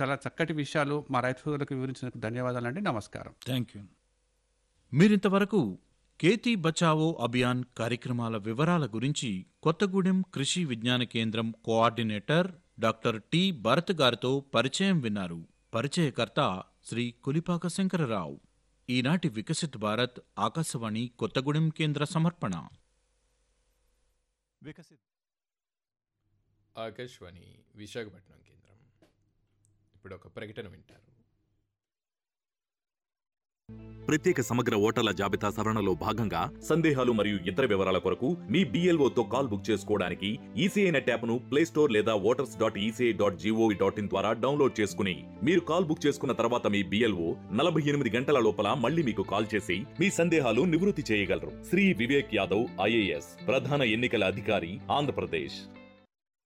చాలా చక్కటి విషయాలు మా రైతు సోదరులకు వివరించినందుకు ధన్యవాదాలండి నమస్కారం థ్యాంక్ యూ మీరింతవరకు కేతీ బచావో అభియాన్ కార్యక్రమాల వివరాల గురించి కొత్తగూడెం కృషి విజ్ఞాన కేంద్రం కోఆర్డినేటర్ డాక్టర్ టి భరత్ గారితో పరిచయం విన్నారు పరిచయకర్త శ్రీ కులిపాక శంకరరావు ఈనాటి వికసిత్ భారత్ ఆకాశవాణి కొత్తగూడెం కేంద్ర సమర్పణ వికసిత్ ఆకాశవాణి విశాఖపట్నం కేంద్రం ఇప్పుడు ఒక ప్రకటన వింటారు ప్రత్యేక సమగ్ర ఓటర్ల జాబితా సవరణలో భాగంగా సందేహాలు మరియు ఇతర వివరాల కొరకు మీ బీఎల్ఓతో కాల్ బుక్ చేసుకోవడానికి ఈసీఐ నెట్ యాప్ను ప్లే స్టోర్ లేదా voters dot ECI dot GOV dot in ద్వారా డౌన్లోడ్ చేసుకుని మీరు కాల్ బుక్ చేసుకున్న తర్వాత మీ బీఎల్ఓ నలభై ఎనిమిది గంటల లోపల మళ్ళీ మీకు కాల్ చేసి మీ సందేహాలు నివృత్తి చేయగలరు శ్రీ వివేక్ యాదవ్ ఐఏఎస్ ప్రధాన ఎన్నికల అధికారి ఆంధ్రప్రదేశ్